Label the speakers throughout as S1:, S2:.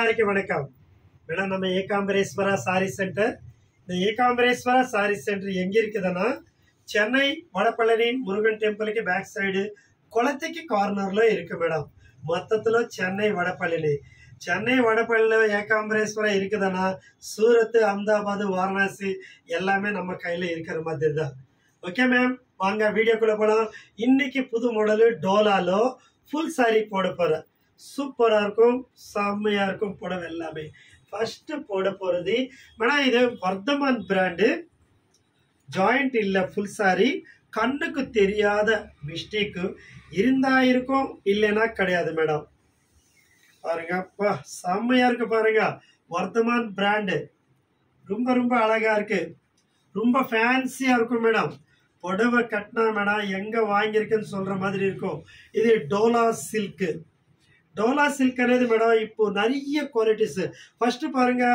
S1: எல்லாருக்கும் வணக்கம் மேடம் நம்ம ஏகாம்பரேஸ்வரா சாரி சென்டர் இந்த ஏகாம்பரேஸ்வரா சாரி சென்டர் எங்க இருக்குதுன்னா சென்னை வடபழனி முருகன் டெம்பிளுக்கு பேக் சைடு குளத்துக்கு கார்னர்ல இருக்கு மேடம் மொத்தத்துல சென்னை வடபழனி சென்னை வடபழனில ஏகாம்பரேஸ்வரா இருக்குதுன்னா சூரத் அகமதாபாத் வாரணாசி எல்லாமே நம்ம கையில இருக்கிற மாதிரி தான் ஓகே மேம் வாங்க வீடியோக்குள்ள போலாம் இன்னைக்கு புது மாடலு டோலாலோ ஃபுல் saree போட போறேன் சூப்பரா இருக்கும் செம்மையா இருக்கும் புடவை எல்லாமே ஃபர்ஸ்ட் போட போறது மேடம் இது வர்தமான் பிராண்டு ஜாயிண்ட் இல்ல ஃபுல் saree கண்ணுக்கு தெரியாத மிஸ்டேக்கு இருந்தா இருக்கும் இல்லைன்னா கிடையாது மேடம் பாருங்க அப்பா செம்மையா இருக்கு பாருங்க வர்தமான் பிராண்டு ரொம்ப ரொம்ப அழகா இருக்கு ரொம்ப ஃபேன்சியா இருக்கும் மேடம் புடவை கட்டினா மேடம் எங்க வாங்கியிருக்குன்னு சொல்ற மாதிரி இருக்கும் இது டோலா சில்க் டோலா சில்க் అనేది மேடம் இப்போ நிறைய குவாலிட்டிஸ் ஃபர்ஸ்ட் பாருங்க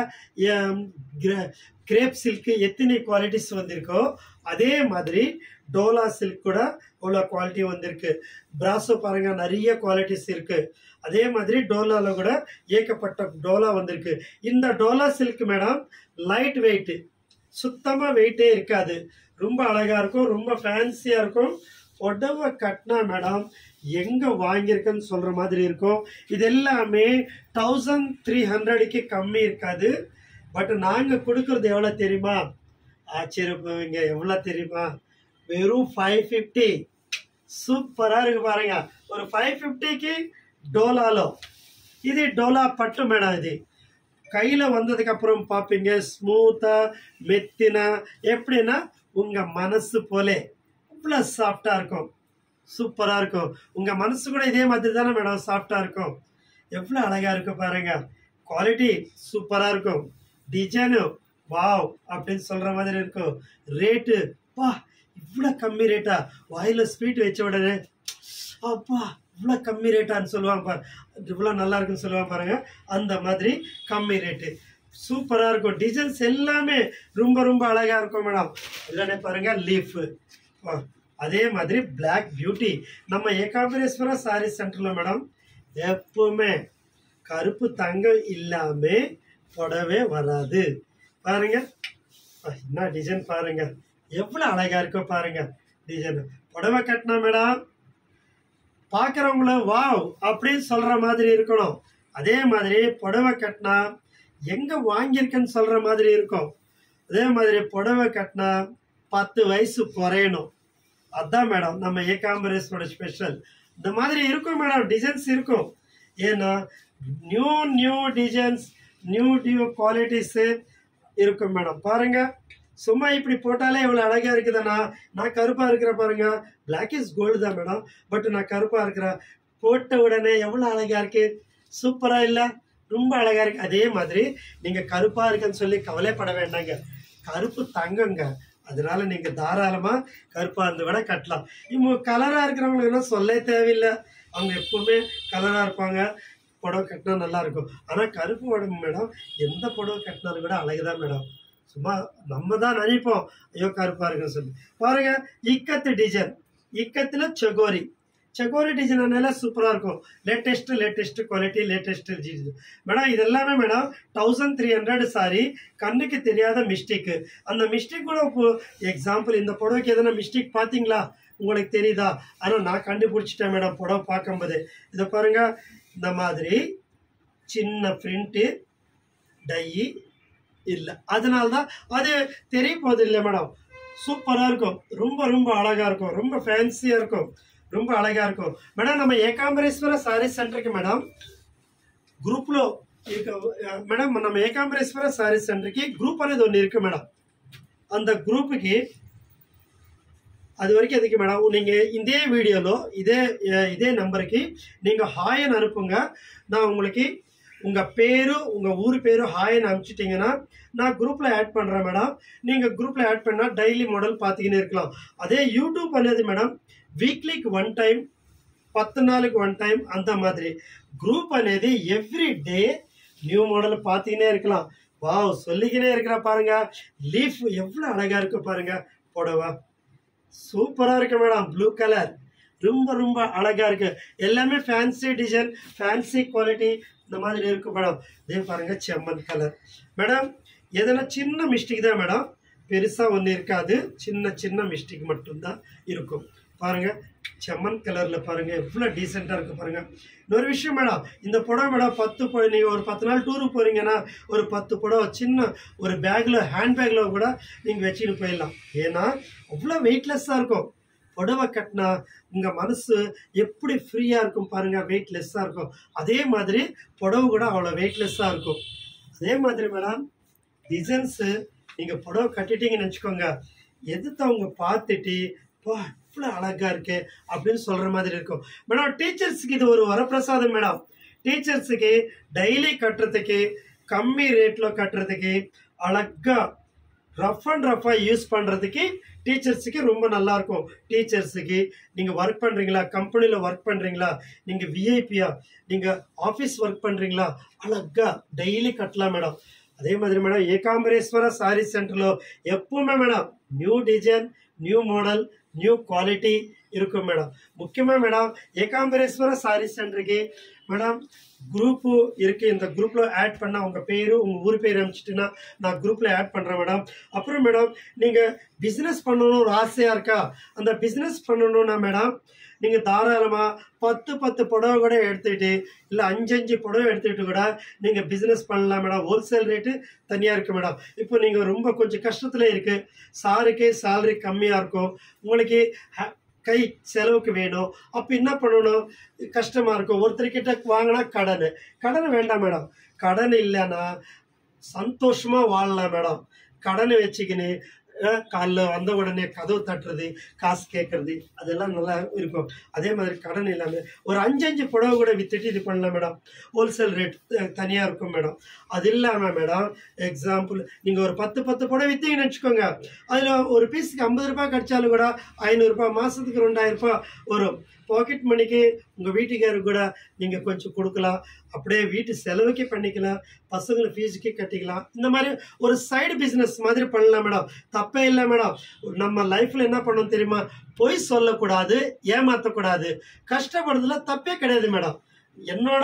S1: கிரேப் சில்க் எத்தனை குவாலிட்டிஸ் வந்திருக்கோ அதே மாதிரி டோலா சில்க் கூட உள்ள குவாலிட்டி வந்திருக்கு பிராசோ பாருங்க நிறைய குவாலிட்டிஸ் இருக்கு அதே மாதிரி டோலால கூட ஏகப்பட்ட டோலா வந்திருக்கு இந்த Dola silk madam light weight சுத்தமா வெயிட்டே இருக்காது ரொம்ப அழகா இருக்கும் ரொம்ப ஃபேன்சியா இருக்கும் புடவை கட்டினா மேடம் எங்க வாங்கியிருக்குன்னு சொல்ற மாதிரி இருக்கும் இது எல்லாமே தௌசண்ட் த்ரீ ஹண்ட்ரடுக்கு கம்மி இருக்காது பட் நாங்க கொடுக்கறது எவ்வளவு தெரியுமா ஆச்சரியப்படுவீங்க எவ்வளவு தெரியுமா வெறும் ஃபைவ் ஃபிஃப்டி சூப்பரா இருக்கு பாருங்க ஒரு ஃபைவ் ஃபிஃப்டிக்கு டோலாலோ இது டோலா பட்டு மேடம் இது கையில வந்ததுக்கு அப்புறம் பார்ப்பீங்க ஸ்மூத்தா மெத்தினா எப்படின்னா உங்க மனசு போலே இவ்வளோ சாஃப்டா இருக்கும் சூப்பரா இருக்கும் உங்க மனசு கூட இதே மாதிரி தானே மேடம் சாஃப்டா இருக்கும் எவ்வளோ அழகா இருக்கு பாருங்க குவாலிட்டி சூப்பரா இருக்கும் டிசைனு வாவ் அப்படின்னு சொல்ற மாதிரி இருக்கும் ரேட்டு பா இவ்வளோ கம்மி ரேட்டா வாயில ஸ்வீட் வச்ச உடனே அப்பா இவ்வளோ கம்மி ரேட்டான்னு சொல்லுவாங்க பாரு இவ்வளோ நல்லா இருக்குன்னு சொல்லுவாங்க பாருங்க அந்த மாதிரி கம்மி ரேட்டு சூப்பராக இருக்கும் டிசைன்ஸ் எல்லாமே ரொம்ப ரொம்ப அழகாக இருக்கும் மேடம் இல்லைன்னே பாருங்க லீஃப் அதே மாதிரி Black பியூட்டி நம்ம ஏகாம்பரேஸ்வரா சாரி சென்டரில் மேடம் எப்பவுமே கருப்பு தங்கம் இல்லாம புடவே வராது பாருங்க அப்பா, என்ன டிசைன் பாருங்க எவ்வளோ அழகா இருக்கோ பாருங்க டிசைன் புடவை கட்டினா மேடம் பார்க்குறவங்கள வாவ் அப்படின்னு சொல்ற மாதிரி இருக்கணும் அதே மாதிரி புடவை கட்டினா எங்க வாங்கியிருக்கேன்னு சொல்ற மாதிரி இருக்கும் அதே மாதிரி புடவை கட்டினா பத்து வயசு குறையணும் அதான் மேடம் நம்ம ஏகாம்பரேஸ்வரோட ஸ்பெஷல் இந்த மாதிரி இருக்கும் மேடம் டிசைன்ஸ் இருக்கும் ஏன்னா new new designs new new qualities இருக்கும் மேடம் பாருங்க சும்மா இப்படி போட்டாலே இவ்வளோ அழகா இருக்குதுண்ணா நான் கருப்பா இருக்கிற பாருங்க Black இஸ் கோல்டு தான் மேடம் பட் நான் கருப்பா இருக்கிறேன் போட்ட உடனே எவ்வளோ அழகா இருக்கு சூப்பரா இல்லை ரொம்ப அழகா இருக்கு அதே மாதிரி நீங்க கருப்பா இருக்குன்னு சொல்லி கவலைப்பட வேண்டாங்க கருப்பு தங்கங்க அதனால நீங்க தாராளமா கருப்பா இருந்து விட கட்டலாம் இப்போ கலரா இருக்கிறவங்களுக்கு என்ன சொல்ல தேவையில்லை அவங்க எப்பவுமே கலரா இருப்பாங்க புடவை கட்டினா நல்லா இருக்கும் ஆனா கருப்பு உடம்பு மேடம் எந்த புடவை கட்டினாலும் கூட அழகுதான் மேடம் சும்மா நம்ம தான் நினைப்போம் ஐயோ கருப்பா இருக்குன்னு சொல்லி பாருங்க இக்கத்து டிசைன் இக்கத்துல செகோரி செகோரி டிசைனால சூப்பரா இருக்கும் latest latest quality latest design madam இது எல்லாமே madam thousand three hundred sari கண்ணுக்கு தெரியாத மிஸ்டேக் அந்த மிஸ்டேக் கூட இப்போ எக்ஸாம்பிள் இந்த புடவைக்கு எதனா மிஸ்டேக் பார்த்தீங்களா உங்களுக்கு தெரியுதா ஆனால் நான் கண்டுபிடிச்சிட்டேன் மேடம் புடவை பார்க்கும்போது இதை பாருங்க இந்த மாதிரி சின்ன பிரிண்ட்டு டை இல்லை அதனால தான் அது தெரிய போகுது இல்லை மேடம் சூப்பராக இருக்கும் ரொம்ப ரொம்ப அழகாக இருக்கும் ரொம்ப ஃபேன்சியாக இருக்கும் ரொம்ப அழகாக இருக்கும் மேடம் நம்ம ஏகாம்பரேஸ்வர சாரி சென்டருக்கு மேடம் గ్రూప్లో ఇక మేడం మనం ఏకాంబరేశ్వర సారీ సెంటర్కి గ్రూప్ అనేది ஒன்று இருக்கு மேடம் அந்த குரூப்புக்கு அது வரைக்கும் எதுக்கு மேடம் நீங்கள் இதே வீடியோவில் இதே அஹ், இதே நம்பருக்கு நீங்கள் ஹாயன் அனுப்புங்க நான் உங்களுக்கு உங்கள் பேரு உங்கள் ஊர் பேரு ஹாயன் அனுப்பிச்சிட்டிங்கன்னா நான் குரூப்பில் ஆட் பண்ணுறேன் மேடம் நீங்கள் குரூப்பில் ஆட் பண்ணால் டெய்லி மாடல் பார்த்துக்கினே இருக்கலாம் அதே யூடியூப் అనేది மேடம் వీక్లీకి వన్ టైం పత్తు నాలుగు వన్ టైం அந்த மாதிரி குரூப் అనేది எவ்ரி டே நியூ மாடல் பார்த்துக்கினே இருக்கலாம் வாவ் சொல்லிக்கினே இருக்கிற பாருங்க லீஃப் எவ்வளோ அழகா இருக்கு பாருங்க புடவை சூப்பரா இருக்கு மேடம் ப்ளூ கலர் ரொம்ப ரொம்ப அழகா இருக்கு எல்லாமே ஃபேன்சி டிசைன் ஃபேன்சி குவாலிட்டி இந்த மாதிரி இருக்கும் மேடம் இதே பாருங்க செம்மன் கலர் மேடம் எதனா சின்ன மிஸ்டேக் தான் மேடம் பெருசாக ஒன்றும் இருக்காது சின்ன சின்ன மிஸ்டேக் மட்டும்தான் இருக்கும் பாருங்க செம்மன் கலரில் பாருங்க எவ்வளோ டீசெண்டாக இருக்கு பாருங்க இன்னொரு விஷயம் மேடம் இந்த புடவை மேடம் பத்து ப- நீங்க ஒரு பத்து நாள் டூருக்கு போறீங்கன்னா ஒரு பத்து புடவை சின்ன ஒரு பேக்கில் ஹேண்ட் பேக்கில் கூட நீங்கள் வச்சுட்டு போயிடலாம் ஏன்னா அவ்வளோ வெயிட்லெஸ்ஸாக இருக்கும் புடவை கட்டினா உங்கள் மனசு எப்படி ஃப்ரீயாக இருக்கும் பாருங்க வெயிட்லெஸ்ஸாக இருக்கும் அதே மாதிரி புடவை கூட அவ்வளோ வெயிட்லெஸ்ஸாக இருக்கும் அதே மாதிரி மேடம் டிசைன்ஸு நீங்கள் புடவை கட்டிட்டீங்கன்னு வச்சுக்கோங்க எதிர்த்தவங்க பார்த்துட்டு பா இவ்வளோ அழகா இருக்கு அப்படின்னு சொல்கிற மாதிரி இருக்கும் மேடம் டீச்சர்ஸுக்கு இது ஒரு வரப்பிரசாதம் மேடம் டீச்சர்ஸுக்கு டெய்லி கட்டுறதுக்கு கம்மி ரேட்டில் கட்டுறதுக்கு அழகா ரஃப் அண்ட் ரஃபாக யூஸ் பண்ணுறதுக்கு டீச்சர்ஸுக்கு ரொம்ப நல்லா இருக்கும் டீச்சர்ஸுக்கு நீங்கள் ஒர்க் பண்ணுறீங்களா கம்பெனியில் ஒர்க் பண்ணுறீங்களா நீங்கள் விஐபியா நீங்கள் ஆஃபீஸ் ஒர்க் பண்ணுறீங்களா அழகா டெய்லி கட்டலாம் மேடம் அதே மாதிரி மேடம் ஏகாம்பரேஸ்வர சாரி சென்டர்లో எப்பவுமே madam new design new model new quality இருக்கும் மேடம் முக்கியமாக மேடம் ஏகாம்பரேஸ்வர சாரி சென்டருக்கு மேடம் குரூப்பு இருக்கு இந்த குரூப்ல ஆட் பண்ணா உங்க பேரு உங்க ஊர் பேர் அனுப்பிச்சிட்டுனா நான் குரூப்ல ஆட் பண்றேன் மேடம் அப்புறம் மேடம் நீங்க பிசினஸ் பண்ணணும் ஒரு ஆசையா இருக்கா அந்த பிசினஸ் பண்ணணும்னா மேடம் நீங்க தாராளமா பத்து பத்து புடவை கூட எடுத்துக்கிட்டு இல்லை அஞ்சு அஞ்சு புடவை எடுத்துக்கிட்டு கூட நீங்க பிசினஸ் பண்ணலாம் மேடம் ஹோல்சேல் ரேட்டு தனியா இருக்கு மேடம் இப்போ நீங்க ரொம்ப கொஞ்சம் கஷ்டத்துல இருக்கு சாருக்கு சேலரி கம்மியா இருக்கும் உங்களுக்கு ஹ- கை செலவுக்கு வேணும் அப்போ என்ன பண்ணணும் கஷ்டமா இருக்கும் ஒருத்தர்கிட்ட வாங்கினா கடன் கடன் வேண்டாம் மேடம் கடன் இல்லைன்னா சந்தோஷமா வாழலாம் மேடம் கடனை வச்சுக்கின்னு அஹ், காலைல வந்த உடனே கதவு தட்டுறது காசு கேட்கறது அதெல்லாம் நல்லா இருக்கும் அதே மாதிரி கடன் இல்லாமல் ஒரு அஞ்சு அஞ்சு புடவை கூட வித்துட்டு இது பண்ணலாம் மேடம் ஹோல்சேல் ரேட் தனியாக இருக்கும் மேடம் அது இல்லாமல் மேடம் எக்ஸாம்பிள் நீங்கள் ஒரு பத்து பத்து புடவை விற்றீங்கன்னு வச்சுக்கோங்க அதில் ஒரு பீஸுக்கு ஐம்பது ரூபாய் கிடைச்சாலும் கூட ஐநூறுரூபா மாதத்துக்கு ரெண்டாயிரம் ரூபாய் வரும் பாக்கெட் மணிக்கு உங்கள் வீட்டுக்காரருக்கு கூட நீங்கள் கொஞ்சம் கொடுக்கலாம் அப்படியே வீட்டு செலவுக்கே பண்ணிக்கலாம் பசங்களை ஃபீஸுக்கே கட்டிக்கலாம் இந்த மாதிரி ஒரு சைடு பிஸ்னஸ் மாதிரி பண்ணலாம் மேடம் தப்பே இல்லை மேடம் நம்ம லைஃப்பில் என்ன பண்ணணும் தெரியுமா பொய் சொல்லக்கூடாது ஏமாற்றக்கூடாது கஷ்டப்படுறதுல தப்பே கிடையாது மேடம் என்னோட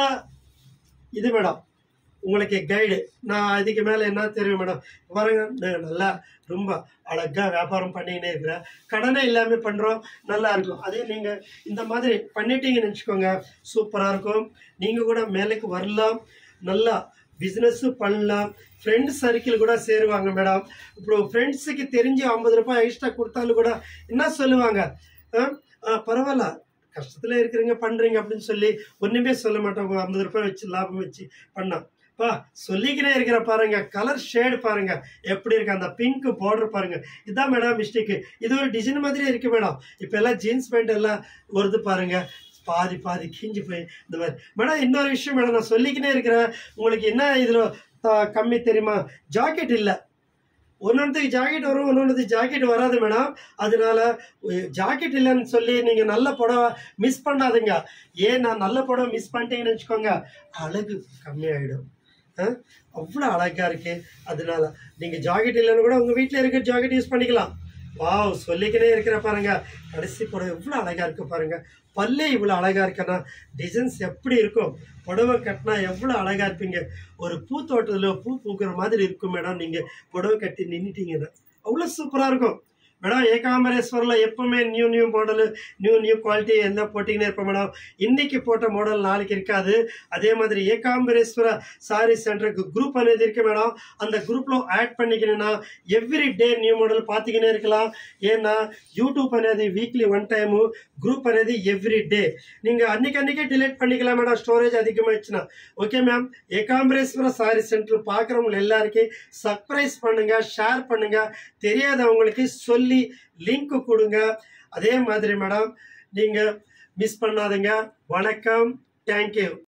S1: இது மேடம் உங்களுக்கு கைடு நான் அதுக்கு மேலே என்ன தெரியும் மேடம் பாருங்க நான் நல்லா ரொம்ப அழகா வியாபாரம் பண்ணிக்கினே இருக்கிறேன் கடனே இல்லாமல் பண்ணுறோம் நல்லா இருக்கும் அதே நீங்கள் இந்த மாதிரி பண்ணிட்டீங்கன்னு வச்சுக்கோங்க சூப்பராக இருக்கும் நீங்கள் கூட மேலுக்கு வரலாம் நல்லா பிஸ்னஸும் பண்ணலாம் ஃப்ரெண்ட்ஸ் சர்க்கிள் கூட சேருவாங்க மேடம் இப்போ ஃப்ரெண்ட்ஸுக்கு தெரிஞ்சு ஐம்பது ரூபாய் எக்ஸ்ட்ரா கொடுத்தாலும் கூட என்ன சொல்லுவாங்க ஆ, ஆ, பரவாயில்ல கஷ்டத்தில் இருக்கிறீங்க பண்ணுறீங்க அப்படின்னு சொல்லி ஒன்றுமே சொல்ல மாட்டாங்க ஐம்பது ரூபாய் வச்சு லாபம் வச்சு பண்ணா பா சொல்லிக்கினே இருக்கிற பாருங்க கலர் ஷேடு பாருங்க எப்படி இருக்கு அந்த பிங்க் பார்டர் பாருங்க இதான் மேடம் மிஸ்டேக் இது ஒரு டிசைன் மாதிரியே இருக்கு மேடம் இப்போ எல்லாம் ஜீன்ஸ் பேண்ட் எல்லாம் வருது பாருங்க பாதி பாதி கிஞ்சி போய் இந்த மாதிரி மேடம் இன்னொரு விஷயம் மேடம் நான் சொல்லிக்கினே இருக்கிறேன் உங்களுக்கு என்ன இதில் கம்மி தெரியுமா ஜாக்கெட் இல்லை ஒன்னொன்றுக்கு ஜாக்கெட் வரும் ஒன்னொன்றுக்கு ஜாக்கெட் வராது மேடம் அதனால ஜாக்கெட் இல்லைன்னு சொல்லி நீங்கள் நல்ல புடவை மிஸ் பண்ணாதீங்க ஏன் நான் நல்ல புடவை மிஸ் பண்ணிட்டீங்கன்னு வச்சுக்கோங்க அழகு கம்மியாயிடும் அவ்வளோ அழகா இருக்கு அதனால நீங்கள் ஜாக்கெட் இல்லைன்னு கூட உங்கள் வீட்டில் இருக்க ஜாக்கெட் யூஸ் பண்ணிக்கலாம் வாவ் சொல்லிக்கினே இருக்கிற பாருங்க கடைசி புடவை எவ்வளோ அழகா இருக்கு பாருங்க பல்லே இவ்வளோ அழகா இருக்குன்னா டிசைன்ஸ் எப்படி இருக்கும் புடவை கட்டினா எவ்வளோ அழகா இருப்பீங்க ஒரு பூத்தோட்டத்தில் பூ பூக்கிற மாதிரி இருக்கும் மேடம் நீங்கள் புடவை கட்டி நின்றுட்டீங்கன்னா அவ்வளோ சூப்பராக இருக்கும் மேடம் ஏகாம்பரேஸ்வரில் எப்பவுமே new new model new new quality என்ன போட்டிங்கன்னே இருப்போம் மேடம் இன்னைக்கு போட்ட மாடல் நாளைக்கு இருக்காது அதே மாதிரி ஏகாம்பரேஸ்வர சாரி சென்டருக்கு குரூப் అనేది இருக்கு மேடம் அந்த குரூப்లో యాడ్ பண்ணிக்கணும்னா ఎవ్రీ డే న్యూ మోడల్ పాతికనే இருக்கலாம் ஏன்னா யூடியூப் అనేది வீக்லி ஒன் டைமு குரூப் అనేది எவ்ரி டே நீங்கள் அன்னைக்கு அன்னைக்கே டிலீட் பண்ணிக்கலாம் மேடம் ஸ்டோரேஜ் அதிகமாகிடுச்சுன்னா okay ma'am Ekambareswara sari centre பார்க்குறவங்க எல்லாருக்கும் சர்ப்ரைஸ் பண்ணுங்க ஷேர் பண்ணுங்க தெரியாதவங்களுக்கு சொல்லி லிங்க் கொடுங்க அதே மாதிரி மேடம் நீங்கள் மிஸ் பண்ணாதீங்க வணக்கம் தேங்க்யூ